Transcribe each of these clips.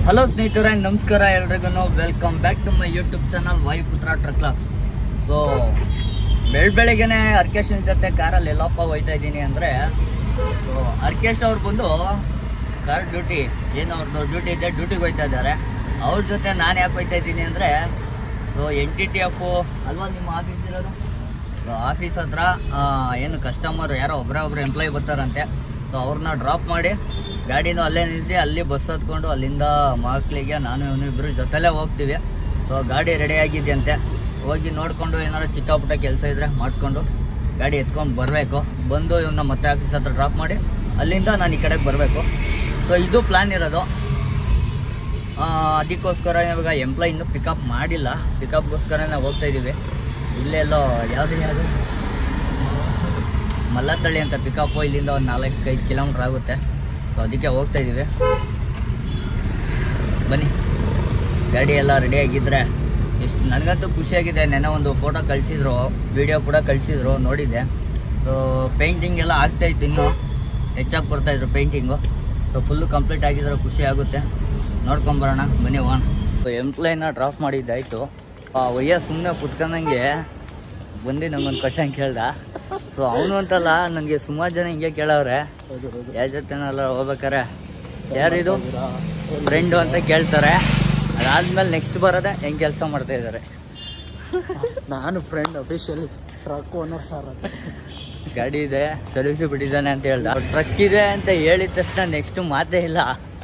Hello ಸ್ನೇಹಿತರೆ ನಮಸ್ಕಾರ ಎಲ್ರಿಗೂ welcome back to my YouTube channel Vayuputra ಟ್ರಕ್ಲಾಸ್ ಸೊ ಬೆಳ್ ಬೆಳಗ್ಗೆನೆ ಅರ್ಕೇಶನ್ ಜೊತೆ ಕಾರಲ್ಲಿ ಎಲ್ಲಪ್ಪ ಹೋಯ್ತಾ ಇದ್ದೀನಿ ಅಂದರೆ ಸೊ ಅರ್ಕೇಶ್ ಅವ್ರು ಬಂದು ಕಾರ್ ಡ್ಯೂಟಿ ಏನು ಅವ್ರದ್ದು ಡ್ಯೂಟಿ ಇದೆ ಡ್ಯೂಟಿಗೆ ಹೋಯ್ತಾ ಇದ್ದಾರೆ ಅವ್ರ ಜೊತೆ ನಾನು ಯಾಕೆ ಹೋಯ್ತಾ ಇದ್ದೀನಿ ಅಂದರೆ so N T T F ಅಲ್ವಾ ನಿಮ್ಮ ಆಫೀಸ್ ಇರೋದು ಸೊ ಆಫೀಸ್ ಹತ್ರ ಆ, ಏನು ಕಸ್ಟಮರ್ ಯಾರೋ ಒಬ್ಬರೇ ಒಬ್ರು ಎಂಪ್ಲಾಯ್ ಬರ್ತಾರಂತೆ ಸೊ ಅವ್ರನ್ನ ಡ್ರಾಪ್ ಮಾಡಿ ಗಾಡಿನೂ ಅಲ್ಲೇ ನಿಲ್ಲಿಸಿ ಅಲ್ಲಿ ಬಸ್ ಹತ್ಕೊಂಡು ಅಲ್ಲಿಂದ ಮಕ್ಕಳಿಗೆ ನಾನು ಇವನು ಇಬ್ಬರು ಜೊತೆಲೇ ಹೋಗ್ತೀವಿ ಸೊ ಗಾಡಿ ರೆಡಿ ಆಗಿದೆಯಂತೆ ಹೋಗಿ ನೋಡಿಕೊಂಡು ಏನಾದ್ರು ಚಿಕ್ಕ ಪುಟ್ಟ ಕೆಲಸ ಇದ್ರೆ ಮಾಡಿಸ್ಕೊಂಡು ಗಾಡಿ ಎತ್ಕೊಂಡು ಬರಬೇಕು ಬಂದು ಇವನ್ನ ಮತ್ತೆ ಆಫೀಸ್ ಹತ್ರ ಡ್ರಾಪ್ ಮಾಡಿ ಅಲ್ಲಿಂದ ನಾನು ಈ ಕಡೆಗೆ ಬರಬೇಕು ಸೊ ಇದು ಪ್ಲಾನ್ ಇರೋದು ಆ, ಅದಕ್ಕೋಸ್ಕರ ಇವಾಗ ಎಂಪ್ಲಾಯ್ ಇನ್ನೂ ಪಿಕಪ್ ಮಾಡಿಲ್ಲ ಪಿಕಪ್ಗೋಸ್ಕರನೇ ಹೋಗ್ತಾ ಇದ್ದೀವಿ ಇಲ್ಲೆಲ್ಲೋ ಯಾವುದು ಯಾವುದು ಮಲ್ಲತ್ತಳ್ಳಿ ಅಂತ ಪಿಕಪ್ಪು ಇಲ್ಲಿಂದ ಒಂದು ನಾಲ್ಕೈದು ಕಿಲೋಮೀಟ್ರ್ ಆಗುತ್ತೆ ಸೊ ಅದಕ್ಕೆ ಹೋಗ್ತಾ ಇದ್ದೀವಿ ಬನ್ನಿ ಗಾಡಿ ಎಲ್ಲ ರೆಡಿ ಆಗಿದ್ರೆ ಎಷ್ಟು ನನಗಂತೂ ಖುಷಿಯಾಗಿದೆ ನೆನೆ ಒಂದು ಫೋಟೋ ಕಳಿಸಿದ್ರು ವಿಡಿಯೋ ಕೂಡ ಕಳಿಸಿದ್ರು ನೋಡಿದ್ದೆ ಸೊ ಪೇಂಟಿಂಗ್ ಎಲ್ಲ ಆಗ್ತಾ ಇತ್ತು ಇನ್ನೂ ಹೆಚ್ಚಾಗಿ ಬರ್ತಾಯಿದ್ರು ಪೇಂಟಿಂಗು ಸೊ ಫುಲ್ಲು ಕಂಪ್ಲೀಟ್ ಆಗಿದ್ರೆ ಖುಷಿ ಆಗುತ್ತೆ ನೋಡ್ಕೊಂಬರೋಣ ಬನ್ನಿ ಹೋಗೋಣ ಸೊ ಎಂಪ್ಲಾಯ್ನ ಡ್ರಾಪ್ ಮಾಡಿದ್ದಾಯಿತು ಆ ಒಯ್ಯ ಸುಮ್ಮನೆ ಕುತ್ಕೊಂಡಂಗೆ ಬಂದು ನಂಗೊಂದು ಕ್ವಶನ್ ಕೇಳ್ದ ಸೊ ಅವನು ಅಂತಲ್ಲ ನನಗೆ ಸುಮಾರು ಜನ ಹಿಂಗೆ ಕೇಳವ್ರೆ ಯಾರ ಜೊತೆನೆಲ್ಲ ಹೋಗ್ಬೇಕಾರೆ ಯಾರಿದು ಫ್ರೆಂಡು ಅಂತ ಕೇಳ್ತಾರೆ ಅದಾದ್ಮೇಲೆ ನೆಕ್ಸ್ಟ್ ಬರೋದೆ ಹೆಂಗೆ ಕೆಲಸ ಮಾಡ್ತಾ ಇದ್ದಾರೆ ನಾನು friend officially truck owner sir ಅಂತ ಗಾಡಿ ಇದೆ ಸರ್ವಿಸ್ ಬಿಟ್ಟಿದ್ದಾನೆ ಅಂತ ಹೇಳ್ದ ಟ್ರಕ್ ಇದೆ ಅಂತ ಹೇಳಿದ ತಕ್ಷಣ ನೆಕ್ಸ್ಟ್ ಮಾತೇ ಇಲ್ಲ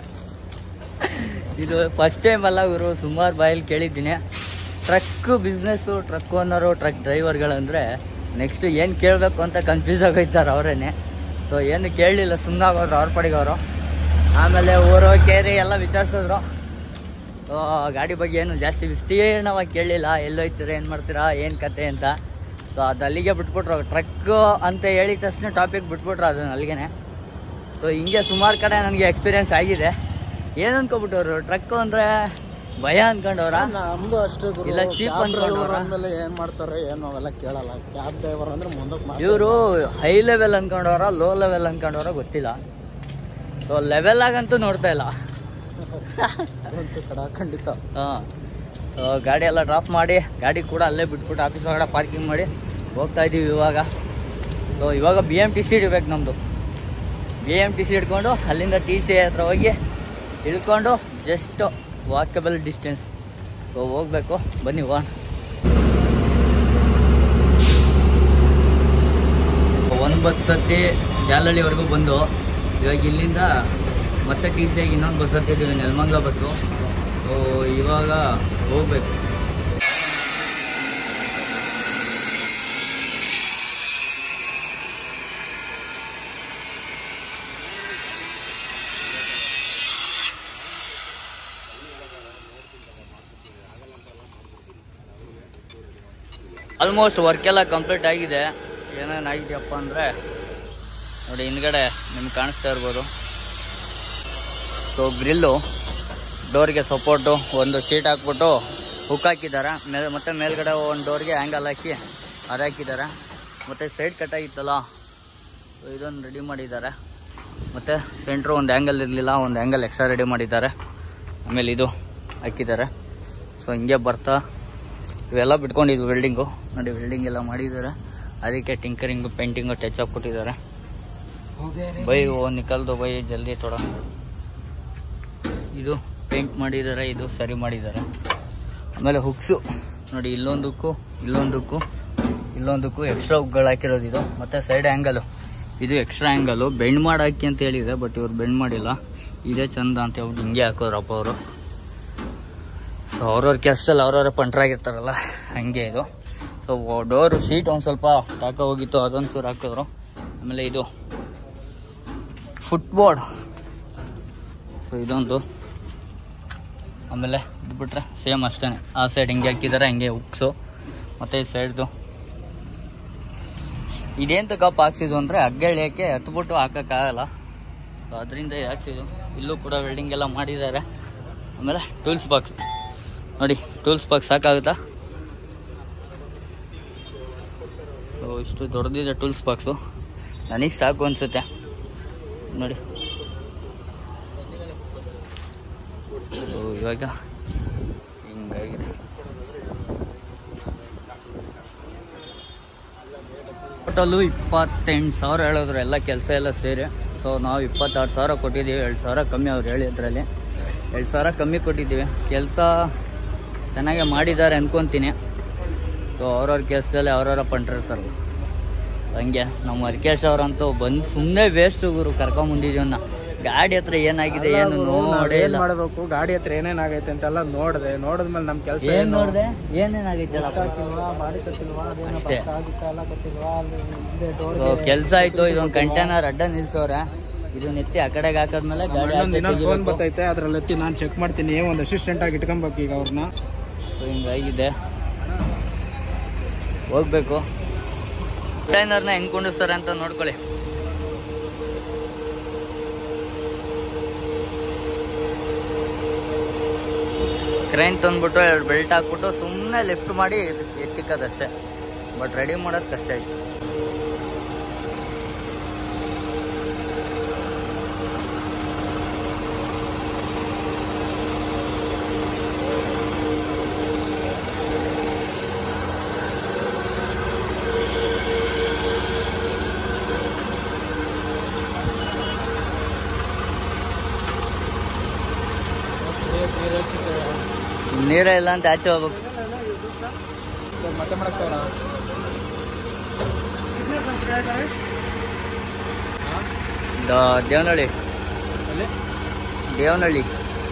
ಇದು ಫಸ್ಟ್ ಟೈಮ್ ಅಲ್ಲ ಇವರು ಸುಮಾರು ಬಾಯಲ್ಲಿ ಕೇಳಿದ್ದೀನಿ truck business truck owner truck ಡ್ರೈವರ್ಗಳಂದರೆ ನೆಕ್ಸ್ಟ್ ಏನು ಕೇಳಬೇಕು ಅಂತ ಕನ್ಫ್ಯೂಸ್ ಆಗೋಯ್ತಾರೆ ಅವರೇನೆ ಸೊ ಏನು ಕೇಳಲಿಲ್ಲ ಸುಮ್ಮನೆ ಆಗೋದ್ರು ಅವ್ರ ಪಡಿಗೆ ಅವರು ಆಮೇಲೆ ಊರು ಕೇರಿ ಎಲ್ಲ ವಿಚಾರಿಸಿದ್ರು ಸೊ ಗಾಡಿ ಬಗ್ಗೆ ಏನು ಜಾಸ್ತಿ ವಿಸ್ತೀರ್ಣವಾಗಿ ಕೇಳಲಿಲ್ಲ ಎಲ್ಲೋಯ್ತೀರಾ ಏನು ಮಾಡ್ತೀರಾ ಏನು ಕತೆ ಅಂತ ಸೊ ಅದು ಅಲ್ಲಿಗೆ ಬಿಟ್ಬಿಟ್ರು ಟ್ರಕ್ ಅಂತ ಹೇಳಿದ ತಕ್ಷಣ ಟಾಪಿಕ್ ಬಿಟ್ಬಿಟ್ರು ಅದನ್ನ ಅಲ್ಲಿಗೆ ಸೊ ಹಿಂಗೆ ಸುಮಾರು ಕಡೆ ನನಗೆ ಎಕ್ಸ್ಪೀರಿಯನ್ಸ್ ಆಗಿದೆ ಏನು ಅನ್ಕೊಬಿಟ್ಟವ್ರು ಟ್ರಕ್ ಅಂದರೆ ಭಯ ಅನ್ಕೊಂಡವ್ರ ನಮ್ದು ಅಷ್ಟೇ ಗುರು ಇಲ್ಲ, cheap ಕ್ಯಾಬ್ ಡ್ರೈವರ್ ಅನ್ಕೊಂಡವ್ರಾ? ಅಂದ್ಮೇಲೆ ಏನ್ ಮಾಡ್ತಾರೆ ಏನು ಅವೆಲ್ಲ ಕೇಳಲ್ಲ ಕ್ಯಾಬ್ ಡ್ರೈವರ್ ಅಂದ್ರೆ ಮುಂದಕ್ಕೆ ಇವರು ಹೈ ಲೆವೆಲ್ ಅನ್ಕೊಂಡವ್ರ ಲೋ ಲೆವೆಲ್ ಅನ್ಕೊಂಡವ್ರ ಗೊತ್ತಿಲ್ಲ ಸೊ ಲೆವೆಲ್ ಆಗಂತೂ ನೋಡ್ತಾ ಇಲ್ಲ ಕಡ ಖಂಡಿತ ಹಾಂ ಸೊ ಗಾಡಿ ಎಲ್ಲ ಡ್ರಾಪ್ ಮಾಡಿ ಗಾಡಿ ಕೂಡ ಅಲ್ಲೇ ಬಿಟ್ಬಿಟ್ಟು ಆಫೀಸ್ ಒಳಗಡೆ ಪಾರ್ಕಿಂಗ್ ಮಾಡಿ ಹೋಗ್ತಾ ಇದ್ದೀವಿ ಇವಾಗ ಸೊ ಇವಾಗ ಬಿ ಎಮ್ ಟಿ ಸಿ ಇಡಬೇಕು ನಮ್ಮದು ಬಿ ಎಮ್ ಟಿ ಸಿ ಹಿಡ್ಕೊಂಡು ಅಲ್ಲಿಂದ ಟಿ ಸಿ ಹತ್ರ ಹೋಗಿ ಇಳ್ಕೊಂಡು ಜಸ್ಟ್ ವಾಕಬಲ್ ಡಿಸ್ಟೆನ್ಸ್ ಸೊ ಹೋಗ್ಬೇಕು ಬನ್ನಿ ಹೋಗೋಣ ಒಂಬತ್ತು ಸತಿ ಜಾಲಹಳ್ಳಿವರೆಗೂ ಬಂದು ಇವಾಗ ಇಲ್ಲಿಂದ ಮತ್ತೆ ಟಿ ಸಿ ಆಗಿ ಇನ್ನೊಂದು ಬಸ್ ಹತ್ತಿದ್ದೀವಿ ನೆಲಮಂಗ್ಲ ಬಸ್ಸು ಸೊ ಇವಾಗ ಹೋಗ್ಬೇಕು ಆಲ್ಮೋಸ್ಟ್ ವರ್ಕ್ ಎಲ್ಲ ಕಂಪ್ಲೀಟ್ ಆಗಿದೆ ಏನೇನಾಗಿದೆಯಪ್ಪ ಅಂದರೆ ನೋಡಿ ಹಿಂದ್ಗಡೆ ನಿಮ್ಗೆ ಕಾಣಿಸ್ತಾ ಇರ್ಬೋದು ಸೊ ಗ್ರಿಲ್ಲು ಡೋರ್ಗೆ ಸಪೋರ್ಟು ಒಂದು ಶೀಟ್ ಹಾಕ್ಬಿಟ್ಟು ಹುಕ್ ಹಾಕಿದ್ದಾರೆ ಮೇಲೆ ಮತ್ತೆ ಮೇಲ್ಗಡೆ ಒಂದು ಡೋರ್ಗೆ ಆ್ಯಂಗಲ್ ಹಾಕಿ ಅದು ಹಾಕಿದ್ದಾರೆ ಮತ್ತು ಸೈಡ್ ಕಟ್ ಆಗಿತ್ತಲ್ಲ ಸೊ ಇದೊಂದು ರೆಡಿ ಮಾಡಿದ್ದಾರೆ ಮತ್ತು ಸೆಂಟ್ರು ಒಂದು ಆ್ಯಂಗಲ್ ಇರಲಿಲ್ಲ ಒಂದು ಆ್ಯಂಗಲ್ ಎಕ್ಸ್ಟ್ರಾ ರೆಡಿ ಮಾಡಿದ್ದಾರೆ ಆಮೇಲೆ ಇದು ಹಾಕಿದ್ದಾರೆ ಸೊ ಹಿಂಗೆ ಬರ್ತಾ ಇವೆಲ್ಲ ಬಿಟ್ಕೊಂಡಿದ್ವು ವೆಲ್ಡಿಂಗು ನೋಡಿ ವೆಲ್ಡಿಂಗ್ ಎಲ್ಲ ಮಾಡಿದ್ದಾರೆ ಅದಕ್ಕೆ ಟಿಂಕರಿಂಗು ಪೇಂಟಿಂಗು ಟಚ್ ಅಪ್ ಕೊಟ್ಟಿದ್ದಾರೆ ಬೈ ಓ ನಿಕಲ್ದು ಬೈ ಜಲ್ದಿ ತೊಡ ಇದು ಪೇಂಟ್ ಮಾಡಿದ್ದಾರೆ ಇದು ಸರಿ ಮಾಡಿದ್ದಾರೆ ಆಮೇಲೆ ಹುಕ್ಸು ನೋಡಿ ಇಲ್ಲೊಂದಕ್ಕೂ ಇಲ್ಲೊಂದಕ್ಕೂ ಇಲ್ಲೊಂದಕ್ಕೂ ಎಕ್ಸ್ಟ್ರಾ ಹುಕ್ಗಳು ಹಾಕಿರೋದು ಇದು ಮತ್ತೆ ಸೈಡ್ ಆ್ಯಂಗಲು ಇದು ಎಕ್ಸ್ಟ್ರಾ ಆ್ಯಂಗಲು ಬೆಂಡ್ ಮಾಡಿ ಹಾಕಿ ಅಂತ ಹೇಳಿದೆ ಬಟ್ ಇವ್ರು ಬೆಂಡ್ ಮಾಡಿಲ್ಲ ಇದೇ ಚಂದ ಅಂತ ಹೇಳ್ಬಿಟ್ಟು ಹಿಂಗೆ ಹಾಕೋರಪ್ಪ ಅವರು ಸೊ ಅವ್ರವ್ರ ಕೆಲಸದಲ್ಲಿ ಅವ್ರವ್ರ ಪಂಟ್ರಾಗಿರ್ತಾರಲ್ಲ ಹಂಗೆ ಇದು ಸೊ ಡೋರು ಸೀಟ್ ಒಂದು ಸ್ವಲ್ಪ ಟಾಕ ಹೋಗಿತ್ತು ಅದೊಂದು ಚೂರು ಹಾಕಿದ್ರು ಆಮೇಲೆ ಇದು ಫುಟ್ಬೋರ್ಡ್ ಸೊ ಇದೊಂದು ಆಮೇಲೆ ಇದು ಬಿಟ್ರೆ ಸೇಮ್ ಅಷ್ಟೇ ಆ ಸೈಡ್ ಹಿಂಗೆ ಹಾಕಿದ್ದಾರೆ ಹಂಗೆ ಉಕ್ಸು ಮತ್ತು ಈ ಸೈಡ್ದು ಇದೇಂತ ಕಪ್ ಹಾಕ್ಸಿದ್ವು ಅಂದರೆ ಅಗ್ಗಳ್ಳಿಯಕ್ಕೆ ಹತ್ಬಿಟ್ಟು ಹಾಕೋಕ್ಕಾಗಲ್ಲ ಸೊ ಅದರಿಂದ ಹಾಕ್ಸಿದ್ದು ಇಲ್ಲೂ ಕೂಡ ವೆಲ್ಡಿಂಗ್ ಎಲ್ಲ ಮಾಡಿದ್ದಾರೆ ಆಮೇಲೆ ಟೂಲ್ಸ್ ಬಾಕ್ಸ್ ನೋಡಿ ಟೂಲ್ಸ್ ಬಾಕ್ಸ್ ಸಾಕಾಗುತ್ತಾ ಸೊ ಇಷ್ಟು ದೊಡ್ಡದಿದೆ ಟೂಲ್ಸ್ ಬಾಕ್ಸು ನನಗೆ ಸಾಕು ಅನ್ಸುತ್ತೆ ನೋಡಿ ಇವಾಗ ಹಿಂಗಾಗಿದೆ ಟೋಟಲು ಇಪ್ಪತ್ತೆಂಟು ಸಾವಿರ ಹೇಳಿದ್ರು ಎಲ್ಲ ಕೆಲಸ ಎಲ್ಲ ಸೇರಿ ಸೊ ನಾವು ಇಪ್ಪತ್ತಾರು ಸಾವಿರ ಕೊಟ್ಟಿದ್ದೀವಿ ಎರಡು ಸಾವಿರ ಕಮ್ಮಿ ಅವ್ರು ಹೇಳಿದ್ರಲ್ಲಿ ಎರಡು ಸಾವಿರ ಕಮ್ಮಿ ಕೊಟ್ಟಿದ್ದೀವಿ ಕೆಲಸ ಚೆನ್ನಾಗೇ ಮಾಡಿದ್ದಾರೆ ಅನ್ಕೊತೀನಿ ಸೊ ಅವ್ರವ್ರ ಕೆಲಸದಲ್ಲಿ ಅವ್ರವ್ರ ಪಂಟಿರ್ತಾರೆ ಹಂಗೆ ನಮ್ಮ ಹರ್ಕೇಶ್ ಅವ್ರಂತೂ ಬಂದು ಸುಮ್ಮನೆ ವೇಸ್ಟ್ ಗುರು ಕರ್ಕೊಂಬಂದಿದ್ದೀವನ್ನ ಗಾಡಿ ಹತ್ರ ಏನಾಗಿದೆ ಏನು ನೋಡೇ ಏನ್ ಇಲ್ಲ ಮಾಡ್ಬೇಕು ಗಾಡಿ ಹತ್ರ ಏನೇನಾಗೈತೆ ಅಂತೆಲ್ಲ ನೋಡ್ದೆ ನೋಡಿದ್ಮೇಲೆ ನಮ್ ಕೆಲಸ ಏನ್ ನೋಡ್ದೆ ಏನೇನಾಗೈತೆ ಹಾಕಿಲ್ವಾ ಬಾಡಿ ಕಟ್ಟಿಲ್ವಾ ಅದೇನೋ ಅಷ್ಟೇ. ಭತ್ತ ಗಿತ್ತ ಎಲ್ಲ ಕಟ್ಟಿಲ್ವಾ ಅಲ್ಲಿ ಹಿಂದೆ ಡೋರ್ ಕೆಲಸ ಆಯ್ತು ಇದೊಂದು ಕಂಟೈನರ್ ಅಡ್ಡ ನಿಲ್ಸೋರೆ ಇದನ್ನ ಎತ್ತಿ ಆ ಕಡೆಗೆ ಹಾಕಿದ್ಮೇಲೆ ಗಾಡಿ ಆಚೆ ಇನ್ನೊಂದು ಫೋನ್ ತೆಗಿಬೇಕು. ಬರ್ತೈತೆ ಅದ್ರಲ್ಲಿ ಎತ್ತಿ ನಾನು ಚೆಕ್ ಮಾಡ್ತೀನಿ ಒಂದು ಅಸಿಸ್ಟೆಂಟ್ ಆಗಿ ಇಟ್ಕೊಬೇಕು ಈಗ ಅವ್ರನ್ನ ಸೊ ಹಿಂಗಾಗಿದೆ ಹೋಗ್ಬೇಕು ಕಂಟೈನರ್ನ ಹೆಂಗ್ ಕುಂಡಿಸ್ತಾರೆ ಅಂತ ನೋಡ್ಕೊಳ್ಳಿ ಕ್ರೈನ್ ತಂದ್ಬಿಟ್ಟು ಎರಡು ಬೆಲ್ಟ್ ಹಾಕ್ಬಿಟ್ಟು ಸುಮ್ಮನೆ ಲಿಫ್ಟ್ ಮಾಡಿ ಎತ್ತಿಕ್ಕದಷ್ಟೇ ಬಟ್ ರೆಡಿ ಮಾಡೋದು ಕಷ್ಟ ಆಯ್ತು ನೀರೇ ಇಲ್ಲ ಅಂತ ಆಚೆ ಹೋಗ್ಬೇಕು ಮತ್ತೆ ಮಾಡಕ್ ಸಾವಿರ ದ- ದೇವನಹಳ್ಳಿ ದೇವನಹಳ್ಳಿ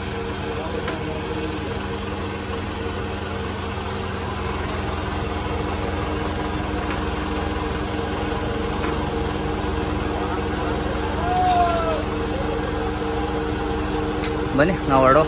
ಬನ್ನಿ ನಾವು ಹೊರಡೋ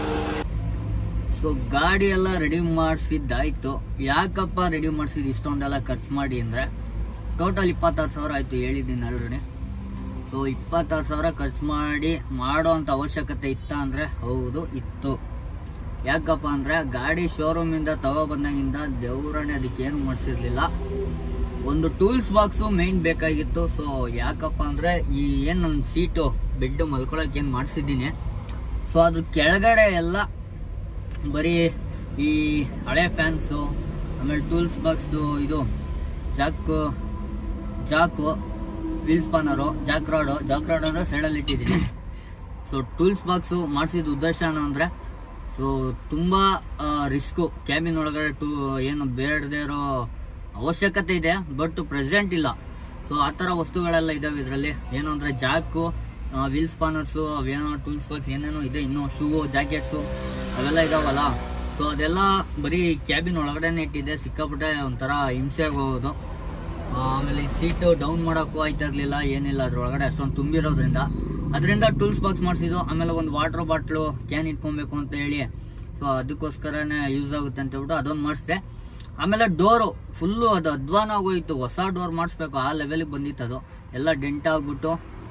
ಸೊ ಗಾಡಿ ಎಲ್ಲ ರೆಡಿ ಮಾಡಿಸಿದ್ದಾಯ್ತು ಯಾಕಪ್ಪ ರೆಡಿ ಮಾಡಿಸಿದ್ ಇಷ್ಟೊಂದೆಲ್ಲ ಖರ್ಚು ಮಾಡಿ ಅಂದ್ರೆ ಟೋಟಲ್ ಇಪ್ಪತ್ತಾರು ಸಾವಿರ ಆಯ್ತು ಹೇಳಿದ್ದೀನಿ ಆಲ್ರೆಡಿ ಸೊ ಇಪ್ಪತ್ತಾರು ಸಾವಿರ ಖರ್ಚು ಮಾಡಿ ಮಾಡೋ ಅಂತ ಅವಶ್ಯಕತೆ ಇತ್ತ ಅಂದ್ರೆ ಹೌದು ಇತ್ತು ಯಾಕಪ್ಪ ಅಂದ್ರೆ ಗಾಡಿ ಶೋರೂಮ್ ಇಂದ ತಗೊಬಂದಾಗಿಂದ ದೇವ್ರನೇ ಅದಕ್ಕೆ ಏನು ಮಾಡಿಸಿರ್ಲಿಲ್ಲ ಒಂದು ಟೂಲ್ಸ್ ಬಾಕ್ಸು ಮೇನ್ ಬೇಕಾಗಿತ್ತು ಸೊ ಯಾಕಪ್ಪ ಅಂದ್ರೆ ಈ ಏನ್ ನನ್ನ ಸೀಟು ಬೆಡ್ ಮಲ್ಕೊಳಕ್ ಏನ್ ಮಾಡಿಸಿದ್ದೀನಿ ಸೊ ಅದ್ರ ಕೆಳಗಡೆ ಎಲ್ಲ ಬರೀ ಈ ಹಳೆ ಫ್ಯಾನ್ಸು ಆಮೇಲೆ ಟೂಲ್ಸ್ ಬಾಕ್ಸ್ದು ಇದು jack jack wheel spanner jack rod jack rod ಅಂದ್ರೆ ಸೈಡಲ್ಲಿ ಇಟ್ಟಿದ್ದೀನಿ ಸೊ ಟೂಲ್ಸ್ ಬಾಕ್ಸು ಮಾಡಿಸಿದ ಉದ್ದೇಶ ಏನು ಅಂದರೆ ಸೊ ತುಂಬ ರಿಸ್ಕು ಕ್ಯಾಬಿನ್ ಒಳಗಡೆ ಟೂ ಏನು ಬೇಡದೇ ಇರೋ ಅವಶ್ಯಕತೆ ಇದೆ ಬಟ್ ಪ್ರೆಸೆಂಟ್ ಇಲ್ಲ ಸೊ ಆ ಥರ ವಸ್ತುಗಳೆಲ್ಲ ಇದಾವೆ ಇದರಲ್ಲಿ ಏನು ಅಂದರೆ ಜಾಕು ವೀಲ್ ಸ್ಪಾನರ್ಸು ಅವೇನೋ ಟೂಲ್ಸ್ ಬಾಕ್ಸ್ ಏನೇನೋ ಇದೆ ಇನ್ನೂ ಶೂ ಜಾಕೆಟ್ಸು ಅವೆಲ್ಲ ಇದಾವಲ್ಲ ಸೊ ಅದೆಲ್ಲ ಬರೀ ಕ್ಯಾಬಿನ್ ಒಳಗಡೆನೆ ಇಟ್ಟಿದೆ ಸಿಕ್ಕಾಪಟ್ಟೆ ಒಂಥರ ಹಿಂಸೆ ಆಗೋದು ಆಮೇಲೆ ಸೀಟು ಡೌನ್ ಮಾಡೋಕ್ಕೂ ಆಯ್ತಾ ಇರಲಿಲ್ಲ ಏನಿಲ್ಲ ಅದ್ರೊಳಗಡೆ ಅಷ್ಟೊಂದು ತುಂಬಿರೋದ್ರಿಂದ ಅದರಿಂದ ಟೂಲ್ಸ್ ಬಾಕ್ಸ್ ಮಾಡಿಸಿದ್ದು ಆಮೇಲೆ ಒಂದು ವಾಟರ್ ಬಾಟ್ಲು ಕ್ಯಾನ್ ಇಟ್ಕೊಬೇಕು ಅಂತ ಹೇಳಿ ಸೊ ಅದಕ್ಕೋಸ್ಕರನೇ ಯೂಸ್ ಆಗುತ್ತೆ ಅಂತ ಹೇಳ್ಬಿಟ್ಟು ಅದೊಂದು ಮಾಡಿಸಿದೆ ಆಮೇಲೆ ಡೋರು ಫುಲ್ಲು ಅದು ಅಧ್ವಾನ ಆಗೋಯ್ತು ಹೊಸ ಡೋರ್ ಮಾಡಿಸ್ಬೇಕು ಆ ಲೆವೆಲಿಗೆ ಬಂದಿತ್ತು ಅದು ಎಲ್ಲ ಡೆಂಟ್ ಆಗ್ಬಿಟ್ಟು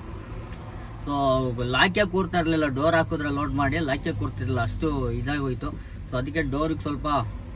ಸೊ ಲಾಕೆ ಕೂರ್ತಾ ಇರಲಿಲ್ಲ ಡೋರ್ ಹಾಕಿದ್ರೆ ಲೋಡ್ ಮಾಡಿ ಲಾಕೆ ಕೂರ್ತಿರ್ಲಿಲ್ಲ ಅಷ್ಟು ಇದಾಗೋಯ್ತು ಸೊ ಅದಕ್ಕೆ ಡೋರಿಗೆ ಸ್ವಲ್ಪ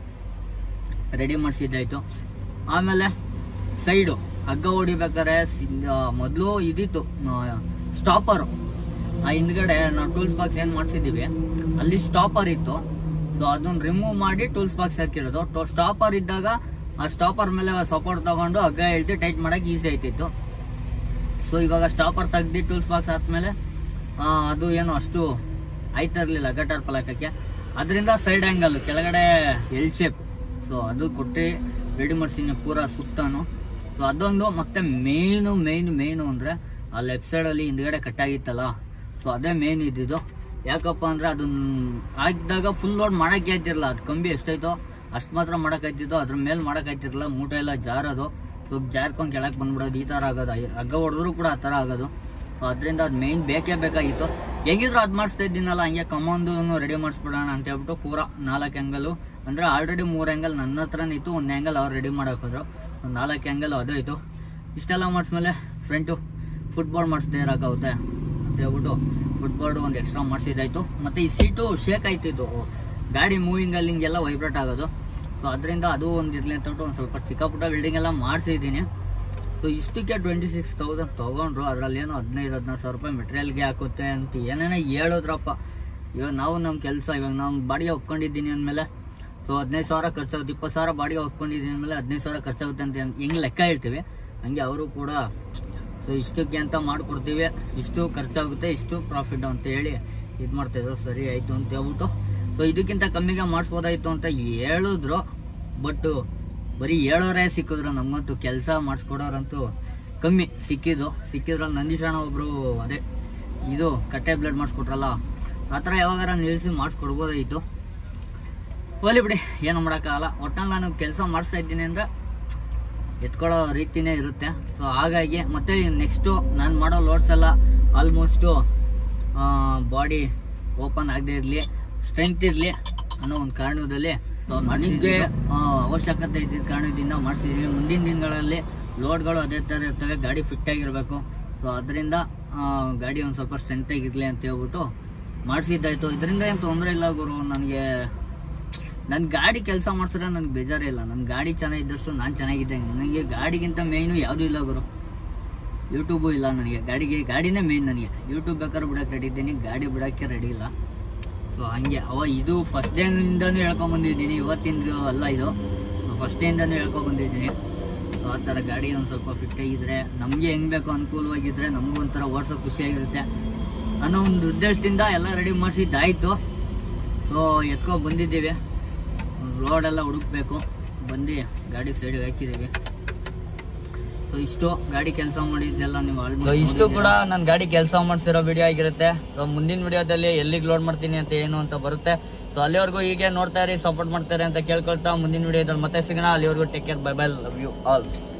ರೆಡಿ ಮಾಡಿಸಿದ್ದಾಯ್ತು ಆಮೇಲೆ ಸೈಡು ಹಗ್ಗ ಹೊಡಿಬೇಕಾದ್ರೆ ಮೊದಲು ಇದಿತ್ತು ಸ್ಟಾಪರ್ ಆ ಹಿಂದ್ಗಡೆ ನಾವು ಟೂಲ್ಸ್ ಬಾಕ್ಸ್ ಏನ್ ಮಾಡಿಸಿದೀವಿ ಅಲ್ಲಿ ಸ್ಟಾಪರ್ ಇತ್ತು ಸೊ ಅದನ್ನ ರಿಮೂವ್ ಮಾಡಿ ಟೂಲ್ಸ್ ಬಾಕ್ಸ್ ಹಾಕಿರೋದು ಸ್ಟಾಪರ್ ಇದ್ದಾಗ ಆ ಸ್ಟಾಪರ್ ಮೇಲೆ ಸಪೋರ್ಟ್ ತಗೊಂಡು ಹಗ್ಗ ಎಳ್ತಿ ಟೈಟ್ ಮಾಡಕ್ ಈಸಿ ಆಯ್ತಿತ್ತು ಸೊ ಇವಾಗ ಸ್ಟಾಪರ್ ತೆಗ್ದು ಟೂಲ್ಸ್ ಬಾಕ್ಸ್ ಆದ್ಮೇಲೆ ಆ, ಅದು ಏನು ಅಷ್ಟು ಆಯ್ತಾ ಇರ್ಲಿಲ್ಲ ಗಟರ್ ಪಲಕಕ್ಕೆ ಅದರಿಂದ ಸೈಡ್ ಆಂಗಲ್ ಕೆಳಗಡೆ ಎಲ್ ಶೇಪ್ ಸೊ ಅದು ಕೊಟ್ಟು ರೆಡಿ ಮಾಡ್ಸಿನಿ ಪೂರಾ ಸುತ್ತಾನು ಸೊ ಅದೊಂದು ಮತ್ತೆ ಮೇನು ಮೇನ್ ಮೇನು ಅಂದ್ರೆ ಆ ಲೆಫ್ಟ್ ಸೈಡ್ ಅಲ್ಲಿ ಹಿಂದ್ಗಡೆ ಕಟ್ಟಾಗಿತ್ತಲ್ಲ ಸೊ ಅದೇ ಮೇನ್ ಇದ್ದಿದ್ದು ಯಾಕಪ್ಪ ಅಂದ್ರೆ ಅದನ್ನ ಹಾಕಿದಾಗ ಫುಲ್ ಲೋಡ್ ಮಾಡಕ್ಕೆ ಆಯ್ತಿರಲ್ಲ ಅದು ಕಂಬಿ ಎಷ್ಟೈತೋ ಅಷ್ಟು ಮಾತ್ರ ಮಾಡಕ್ ಆಯ್ತಿದ್ದು ಅದ್ರ ಮೇಲೆ ಮಾಡಕ್ ಆಯ್ತಿರಲ್ಲ ಮೂಟೆ ಎಲ್ಲ ಜಾರೋದು ಸೊ ಜಾರ್ಕೊಂಡ್ ಕೆಳಕ್ ಬಂದ್ಬಿಡೋದು ಈ ತರ ಆಗೋದು ಅಯ್ಯ- ಹಗ್ಗ ಹೊಡೆದ್ರು ಕೂಡ ಆ ತರ ಆಗೋದು ಸೊ ಅದರಿಂದ ಅದು ಮೇನ್ ಬೇಕೇ ಬೇಕಾಗಿತ್ತು ಹೆಂಗಿದ್ರು ಅದ್ ಮಾಡಿಸ್ತಾ ಇದ್ದೀನಲ್ಲ ಹಂಗೆ ಕಮಾಂದು ರೆಡಿ ಮಾಡಿಸ್ಬಿಡೋಣ ಅಂತ ಹೇಳ್ಬಿಟ್ಟು ಪೂರಾ ನಾಲ್ಕು ಆ್ಯಂಗಲು ಅಂದ್ರೆ ಆಲ್ರೆಡಿ ಮೂರ್ ಆ್ಯಂಗಲ್ ನನ್ನ ಹತ್ರನೇ ಇತ್ತು ಒಂದು ಆ್ಯಂಗಲ್ ಅವ್ರು ರೆಡಿ ಮಾಡಾಕಿದ್ರು ಒಂದು ನಾಲ್ಕು ಆ್ಯಂಗಲ್ ಅದೇ ಇತ್ತು ಇಷ್ಟೆಲ್ಲ ಮಾಡಿಸ್ಮೇಲೆ ಫ್ರಂಟು ಫುಟ್ಬಾಲ್ ಮಾಡಿಸ್ದೇ ಇರೋಕ್ಕಾಗುತ್ತೆ ಅಂತ ಹೇಳ್ಬಿಟ್ಟು ಫುಟ್ಬಾಲ್ ಒಂದು ಎಕ್ಸ್ಟ್ರಾ ಮಾಡಿಸಿದಾಯ್ತು ಮತ್ತೆ ಈ ಸೀಟು ಶೇಕ್ ಆಯ್ತಿತ್ತು ಗಾಡಿ ಮೂವಿಂಗ್ ಅಲ್ಲಿ ಹಿಂಗೆಲ್ಲ ವೈಬ್ರೇಟ್ ಆಗೋದು ಸೊ ಅದರಿಂದ ಅದು ಒಂದು ಇರ್ಲಿ ಅಂತ ಹೇಳ್ಬಿಟ್ಟು ಒಂದು ಸ್ವಲ್ಪ ಚಿಕ್ಕ ಪುಟ್ಟ ಬಿಲ್ಡಿಂಗ್ ಎಲ್ಲ ಮಾಡಿಸಿದ್ದೀನಿ ಸೊ ಇಷ್ಟಕ್ಕೆ ಟ್ವೆಂಟಿ ಸಿಕ್ಸ್ ತೌಸಂಡ್ ತೊಗೊಂಡ್ರು ಅದರಲ್ಲಿ ಏನೋ ಹದಿನೈದು ಹದಿನಾರು ಸಾವಿರ ರೂಪಾಯಿ ಮೆಟೀರಿಯಲ್ಗೆ ಹಾಕುತ್ತೆ ಅಂತ ಏನೇನೋ ಹೇಳಿದ್ರಪ್ಪ ಇವಾಗ ನಾವು ನಮ್ಮ ಕೆಲಸ ಇವಾಗ ನಾವು ಬಾಡಿಗೆ ಒಪ್ಕೊಂಡಿದ್ದೀನಿ ಅಂದಮೇಲೆ ಸೊ ಹದಿನೈದು ಸಾವಿರ ಖರ್ಚಾಗುತ್ತೆ ಇಪ್ಪತ್ತು ಸಾವಿರ ಬಾಡಿಗೆ ಒಪ್ಕೊಂಡಿದ್ದೀನಿ ಅಂದಮೇಲೆ ಹದಿನೈದು ಸಾವಿರ ಖರ್ಚಾಗುತ್ತೆ ಅಂತ ಹೆಂಗೆ ಲೆಕ್ಕ ಹೇಳ್ತೀವಿ ಹಂಗೆ ಅವರು ಕೂಡ ಸೊ ಇಷ್ಟಕ್ಕೆ ಅಂತ ಮಾಡಿಕೊಡ್ತೀವಿ ಇಷ್ಟು ಖರ್ಚಾಗುತ್ತೆ ಇಷ್ಟು ಪ್ರಾಫಿಟ್ ಅಂತ ಹೇಳಿ ಇದು ಮಾಡ್ತಾಯಿದ್ರು ಸರಿ ಆಯಿತು ಅಂತ ಹೇಳ್ಬಿಟ್ಟು ಸೊ ಇದಕ್ಕಿಂತ ಕಮ್ಮಿಗೆ ಮಾಡಿಸ್ಬೋದಾಯಿತು ಅಂತ ಹೇಳಿದ್ರು ಬಟ್ ಬರೀ ಏಳೋರೇ ಸಿಕ್ಕಿದ್ರು ನಮಗಂತೂ ಕೆಲಸ ಮಾಡಿಸ್ಕೊಡೋರಂತೂ ಕಮ್ಮಿ ಸಿಕ್ಕಿದ್ದು ಸಿಕ್ಕಿದ್ರಲ್ಲಿ ನಂದೀಶಣ್ಣ ಒಬ್ರು ಅದೇ ಇದು ಕಟ್ಟೆ ಬ್ಲಡ್ ಮಾಡಿಸ್ಕೊಟ್ರಲ್ಲ ಆ ಥರ ಯಾವಾಗಾರ ನಿಲ್ಲಿಸಿ ಮಾಡಿಸ್ಕೊಡ್ಬೋದಾಗಿತ್ತು ಹೋಲಿ ಬಿಡಿ ಏನು ಮಾಡೋಕ್ಕಾಗಲ್ಲ ಒಟ್ನಲ್ಲಿ ನಾನು ಕೆಲಸ ಮಾಡಿಸ್ತಾ ಇದ್ದೀನಿ ಅಂದರೆ ಎತ್ಕೊಳ್ಳೋ ರೀತಿನೇ ಇರುತ್ತೆ ಸೊ ಹಾಗಾಗಿ ಮತ್ತೆ ನೆಕ್ಸ್ಟು ನಾನು ಮಾಡೋ ಲೋಡ್ಸ್ ಎಲ್ಲ ಆಲ್ಮೋಸ್ಟು ಬಾಡಿ ಓಪನ್ ಆಗದೆ ಇರಲಿ ಸ್ಟ್ರೆಂತ್ ಇರಲಿ ಅನ್ನೋ ಒಂದು ಕಾರಣದಲ್ಲಿ ಸೊ ನನಗೆ ಆ, ಅವಶ್ಯಕತೆ ಇದ್ದಿದ್ದ ಕಾರಣದಿಂದ ಮಾಡಿಸಿದ್ದೀನಿ ಮುಂದಿನ ದಿನಗಳಲ್ಲಿ ಲೋಡ್ಗಳು ಅದೇ ಥರ ಇರ್ತವೆ ಗಾಡಿ ಫಿಟ್ ಆಗಿರಬೇಕು ಸೊ ಅದರಿಂದ ಗಾಡಿ ಒಂದು ಸ್ವಲ್ಪ ಸ್ಟ್ರೆಂತ್ ಆಗಿರಲಿ ಅಂತ ಹೇಳ್ಬಿಟ್ಟು ಮಾಡಿಸಿದ್ದಾಯ್ತು ಇದರಿಂದ ಏನು ತೊಂದರೆ ಇಲ್ಲ ಗುರು ನನಗೆ ನನ್ನ ಗಾಡಿ ಕೆಲಸ ಮಾಡಿಸಿದ್ರೆ ನನಗೆ ಬೇಜಾರೇ ಇಲ್ಲ ನನ್ನ ಗಾಡಿ ಚೆನ್ನಾಗಿದ್ದಷ್ಟು ನಾನು ಚೆನ್ನಾಗಿದ್ದೆ ನನಗೆ ಗಾಡಿಗಿಂತ ಮೇಯ್ನು ಯಾವುದೂ ಇಲ್ಲ ಗುರು ಯೂಟ್ಯೂಬು ಇಲ್ಲ ನನಗೆ ಗಾಡಿಗೆ ಗಾಡಿನೇ ಮೇಯ್ನ್ ನನಗೆ ಯೂಟ್ಯೂಬ್ ಬೇಕಾದ್ರೆ ಬಿಡಕ್ಕೆ ರೆಡಿ ಇದ್ದೀನಿ ಗಾಡಿ ಬಿಡೋಕ್ಕೆ ರೆಡಿ ಇಲ್ಲ ಸೊ ಹಂಗೆ ಅವ ಇದು ಫಸ್ಟ್ ಡೇನಿಂದನೂ ಹೇಳ್ಕೊಂಬಂದಿದ್ದೀನಿ ಇವತ್ತಿಂದು ಅಲ್ಲ ಇದು ಸೊ ಫಸ್ಟ್ ಡೇಯಿಂದನೂ ಹೇಳ್ಕೊಂಬಂದಿದ್ದೀನಿ ಸೊ ಆ ಥರ ಗಾಡಿ ಒಂದು ಸ್ವಲ್ಪ ಫಿಟ್ ಆಗಿದ್ರೆ ನಮಗೆ ಹೆಂಗೆ ಬೇಕೋ ಅನುಕೂಲವಾಗಿದ್ದರೆ ನಮಗೂ ಒಂಥರ ಓಡಿಸೋಕೆ ಖುಷಿಯಾಗಿರುತ್ತೆ ಅನ್ನೋ ಒಂದು ಉದ್ದೇಶದಿಂದ ಎಲ್ಲ ರೆಡಿ ಮಾಡಿಸಿದ್ದಾಯಿತು ಸೊ ಎತ್ಕೊ ಬಂದಿದ್ದೀವಿ ರೋಡ್ ಎಲ್ಲ ಹುಡುಕ್ಬೇಕು ಬಂದು ಗಾಡಿ ಸೈಡಿಗೆ ಹಾಕಿದ್ದೀವಿ ಸೊ ಇಷ್ಟು ಗಾಡಿ ಕೆಲಸ ಮಾಡಿದ್ದೆಲ್ಲ ನೀವು ಸೊ ಇಷ್ಟು ಕೂಡ ನನ್ನ ಗಾಡಿ ಕೆಲಸ ಮಾಡಿಸಿರೋ ವಿಡಿಯೋ ಆಗಿರುತ್ತೆ ಸೊ ಮುಂದಿನ ವಿಡಿಯೋದಲ್ಲಿ ಎಲ್ಲಿಗೆ ಲೋಡ್ ಮಾಡ್ತೀನಿ ಅಂತ ಏನು ಅಂತ ಬರುತ್ತೆ ಸೊ ಅಲ್ಲಿವರೆಗೂ ಹೀಗೆ ನೋಡ್ತಾ ಇರಿ ಸಪೋರ್ಟ್ ಮಾಡ್ತಾರೆ ಅಂತ ಕೇಳ್ಕೊಳ್ತಾ ಮುಂದಿನ ವಿಡಿಯೋದಲ್ಲಿ ಮತ್ತೆ ಸಿಗೋಣ ಅಲ್ಲಿವರೆಗೂ take care bye bye love you all